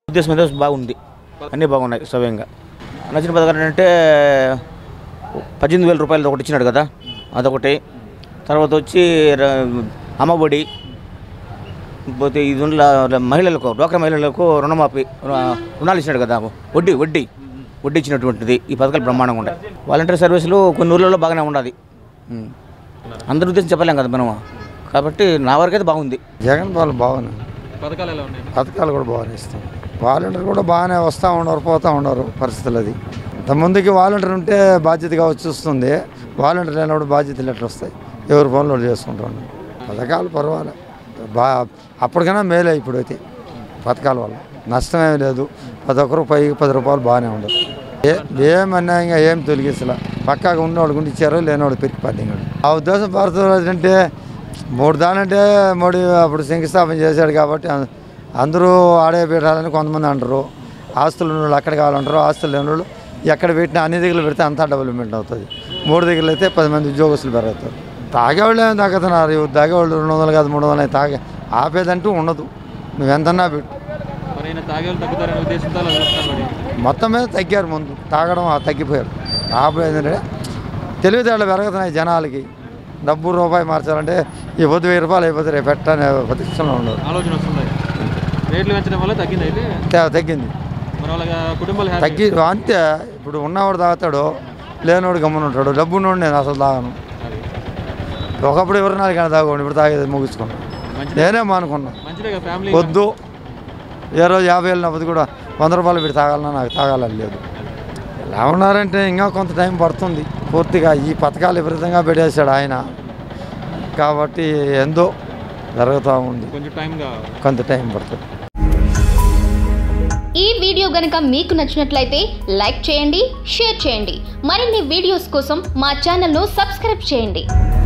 ఉద్దేశం అయితే బాగుంది అన్నీ బాగున్నాయి సవ్యంగా నచ్చిన పథకాలు ఏంటంటే పద్దెనిమిది వేల రూపాయలు ఒకటి ఇచ్చినాడు కదా అదొకటి తర్వాత వచ్చి ర- అమ్మఒడి పోతే ఇది ఉన్న మహిళలకు డ్వాక్రా మహిళలకు రుణమాఫీ రు- రుణాలు ఇచ్చినాడు కదా వడ్డీ వడ్డీ వడ్డీ ఇచ్చినటువంటిది ఈ పథకాలు బ్రహ్మాండంగా ఉంటాయి వాలంటీర్ సర్వీసులు కొన్ని ఊర్లలో బాగానే ఉన్నది ఉం. అందరి ఉద్దేశం చెప్పలేం కదా మనం కాబట్టి నా వరకైతే బాగుంది జగన్ వాళ్ళు బాగున్నాయి పథకాలు ఎలా ఉన్నాయి పథకాలు కూడా బాగానే ఇస్తాం వాలంటీర్ కూడా బాగానే వస్తూ ఉన్నారు పోతూ ఉన్నారు పరిస్థితులు అది ఇంత ముందుకి వాలంటీర్ ఉంటే బాధ్యతగా వచ్చి వస్తుంది వాలంటీర్ లేనప్పుడు బాధ్యతలు ఎట్లా వస్తాయి ఎవరి పనులు వాళ్ళు చేసుకుంటూ ఉన్నారు పథకాలు పర్వాలే బా అప్పటికైనా మేలే ఇప్పుడైతే పథకాల వల్ల నష్టమేమీ లేదు పది ఒక్క రూపాయి పది రూపాయలు బాగానే ఉండదు ఏ ఏం అన్యాయంగా ఏం తొలగించలే పక్కాగా ఉన్నవాడు గుండి ఇచ్చారు లేనివాడు పెరిగి పద్దెంగాడు ఆ ఉద్దేశం భారత అంటే మూడు దానంటే మోడీ అప్పుడు శంకుస్థాపన చేశాడు కాబట్టి అం- అందరూ ఆడే పెట్టాలని కొంతమంది అంటారు ఆస్తులు ఉన్న వాళ్ళు అక్కడ కావాలంటారు ఆస్తులు లేని వాళ్ళు ఎక్కడ పెట్టినా అన్ని దగ్గర పెడితే అంతా డెవలప్మెంట్ అవుతుంది మూడు దగ్గర అయితే పది మంది ఉద్యోగస్తులు పెరుగుతారు తాగేవాళ్ళు ఏం తాగుతున్నారు ఇవి తాగేవాళ్ళు రెండు వందలు కాదు మూడు వందలు తాగే ఆపేదంటూ ఉండదు నువ్వు ఎంతన్నా పెట్టు మరి ఆయన తాగేవాళ్ళు తగ్గుతారనే ఉద్దేశంతో అలా చేస్తున్నారు మరి మొత్తం మీద తగ్గారు ముందు తాగడం ఆ తగ్గిపోయారు ఆపేదంటే తెలివితేటలు పెరుగుతున్నాయి జనాలకి డబ్బు రూపాయి మార్చాలంటే ఈ పొద్దు వెయ్యి రూపాయలు అయిపోతే రేపు పెట్టని ప్రతిష్టంలో ఉండదు ఆలోచన వస్తుంది రేట్లు పెంచడం వల్ల తగ్గింది అయితే తే- తగ్గింది మరి వాళ్ళ కుటుంబాలు హ్యాపీ తగ్గి అంతే ఇప్పుడు ఉన్నవాడు తాగుతాడు లేనివాడు గమ్మున ఉంటాడు డబ్బు ఉన్నవాడు నేను అసలు తాగను ఒకప్పుడు ఎవరి నాలుగైనా తాగండి ఇప్పుడు తాగేది ముగించుకున్నాను మంచిదే నేనే మానుకున్నా మంచిదే కదా ఫ్యామిలీ వద్దు ఏ రోజు యాభై వెళ్ళినప్పుడు కూడా వంద రూపాయలు పెట్టి తాగాలన్నా నాకు తాగాలని లేదు ఎలా ఉన్నారంటే ఇంకా కొంత టైం పడుతుంది పూర్తిగా ఈ పథకాలు విపరీతంగా పెట్టేశాడు ఆయన కాబట్టి ఎందో జరుగుతూ ఉంది కొంచెం టైం కావాలి కొంత టైం పడుతుంది ఈ వీడియో గనుక మీకు నచ్చినట్లయితే లైక్ చేయండి షేర్ చేయండి మరిన్ని వీడియోస్ కోసం మా ఛానల్ను సబ్స్క్రైబ్ చేయండి